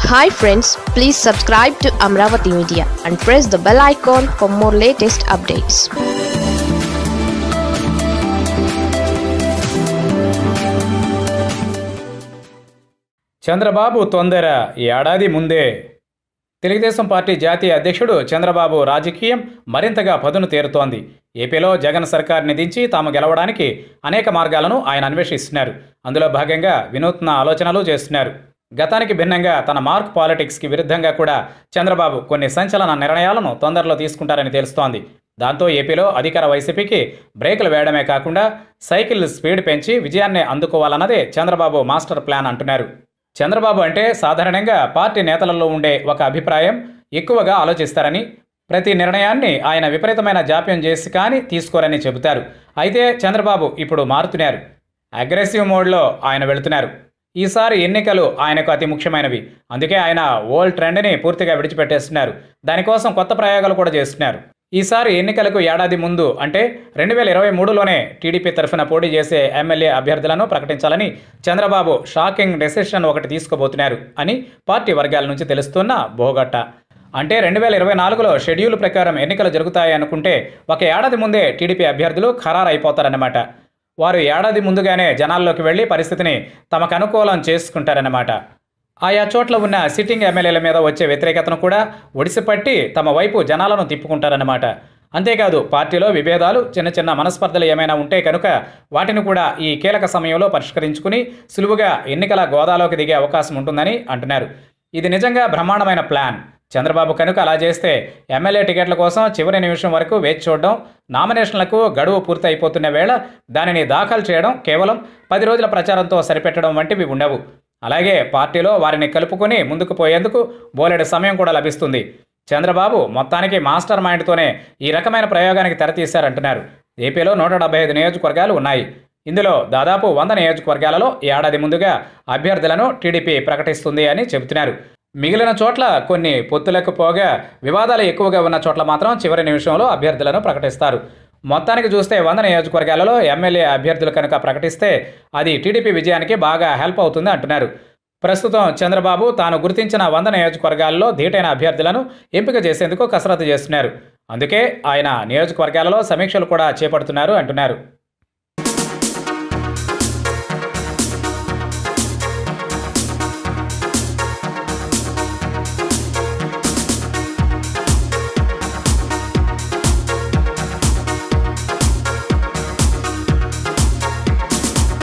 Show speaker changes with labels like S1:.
S1: hi friends please subscribe to Amaravati media and press the bell icon for more latest updates
S2: Chandrababu తొందర ఏడాది ముందే Telugu Desam party జాతీయ అధ్యక్షుడు చంద్రబాబు రాజకీయం మరింతగా పదును తేరుతోంది ఏపీలో జగన్ సర్కార్ని దించి తాము గెలవడానికి అనేక మార్గాలను ఆయన అన్వేషిస్తున్నారు అందులో భాగంగా వినూత్న ఆలోచనలు చేస్తున్నారు గతానికి భిన్నంగా తన మార్క్ పాలిటిక్స్కి విరుద్ధంగా కూడా చంద్రబాబు కొన్ని సంచలన నిర్ణయాలను తొందరలో తీసుకుంటారని తెలుస్తోంది దాంతో ఏపీలో అధికార వైసీపీకి బ్రేకులు వేయడమే కాకుండా సైకిల్ స్పీడ్ పెంచి విజయాన్ని అందుకోవాలన్నదే చంద్రబాబు మాస్టర్ ప్లాన్ అంటున్నారు చంద్రబాబు అంటే సాధారణంగా పార్టీ నేతలలో ఉండే ఒక అభిప్రాయం ఎక్కువగా ఆలోచిస్తారని ప్రతి నిర్ణయాన్ని ఆయన విపరీతమైన జాప్యం చేసి కానీ తీసుకోరని చెబుతారు అయితే చంద్రబాబు ఇప్పుడు మారుతున్నారు అగ్రెసివ్ మోడ్లో ఆయన వెళుతున్నారు ఈసారి ఎన్నికలు ఆయనకు అతి ముఖ్యమైనవి అందుకే ఆయన ఓల్డ్ ట్రెండ్ని పూర్తిగా విడిచిపెట్టేస్తున్నారు దానికోసం కొత్త ప్రయోగాలు కూడా చేస్తున్నారు ఈసారి ఎన్నికలకు ఏడాది ముందు అంటే రెండు వేల ఇరవై మూడులోనే టీడీపీ తరఫున పోటీ చేసే ఎమ్మెల్యే అభ్యర్థులను ప్రకటించాలని చంద్రబాబు షాకింగ్ డెసిషన్ ఒకటి తీసుకోబోతున్నారు అని పార్టీ వర్గాల నుంచి తెలుస్తున్న బోగట్ట అంటే రెండు వేల ఇరవై నాలుగులో షెడ్యూల్ ప్రకారం ఎన్నికలు జరుగుతాయి అనుకుంటే ఒక ఏడాది ముందే టీడీపీ అభ్యర్థులు ఖరారైపోతారన్నమాట వారు ఏడాది ముందుగానే జనాల్లోకి వెళ్ళి పరిస్థితిని తమకు అనుకూలం చేసుకుంటారన్నమాట ఆయా చోట్ల ఉన్న సిట్టింగ్ ఎమ్మెల్యేల మీద వచ్చే వ్యతిరేకతను కూడా ఒడిసిపట్టి తమ వైపు జనాలను తిప్పుకుంటారన్నమాట అంతేకాదు పార్టీలో విభేదాలు చిన్న చిన్న మనస్పర్ధలు ఏమైనా ఉంటే కనుక వాటిని కూడా ఈ కీలక సమయంలో పరిష్కరించుకుని సులువుగా ఎన్నికల గోదాలోకి దిగే అవకాశం ఉంటుందని అంటున్నారు ఇది నిజంగా బ్రహ్మాండమైన ప్లాన్ చంద్రబాబు కనుక అలా చేస్తే ఎమ్మెల్యే టికెట్ల కోసం చివరి నిమిషం వరకు వేచి చూడడం నామినేషన్లకు గడువు పూర్తి అయిపోతున్న వేళ దానిని దాఖలు చేయడం కేవలం పది రోజుల ప్రచారంతో సరిపెట్టడం వంటివి ఉండవు అలాగే పార్టీలో వారిని కలుపుకొని ముందుకు పోయేందుకు బోలెడు సమయం కూడా లభిస్తుంది చంద్రబాబు మొత్తానికి మాస్టర్ మైండ్తోనే ఈ రకమైన ప్రయోగానికి తెరతీశారంటున్నారు ఏపీలో నూట డెబ్బై ఐదు నియోజకవర్గాలు ఉన్నాయి ఇందులో దాదాపు వంద నియోజకవర్గాలలో ఏడాది ముందుగా అభ్యర్థులను టీడీపీ ప్రకటిస్తుంది అని చెబుతున్నారు మిగిలిన చోట్ల కొన్ని పొత్తులకు పోగా వివాదాలు ఎక్కువగా ఉన్న చోట్ల మాత్రం చివరి నిమిషంలో అభ్యర్థులను ప్రకటిస్తారు మొత్తానికి చూస్తే వంద నియోజకవర్గాలలో ఎమ్మెల్యే అభ్యర్థులు కనుక ప్రకటిస్తే అది టీడీపీ విజయానికి బాగా హెల్ప్ అవుతుంది అంటున్నారు ప్రస్తుతం చంద్రబాబు తాను గుర్తించిన వంద నియోజకవర్గాల్లో ధీటైన అభ్యర్థులను ఎంపిక చేసేందుకు కసరత్తు చేస్తున్నారు అందుకే ఆయన నియోజకవర్గాలలో సమీక్షలు కూడా చేపడుతున్నారు అంటున్నారు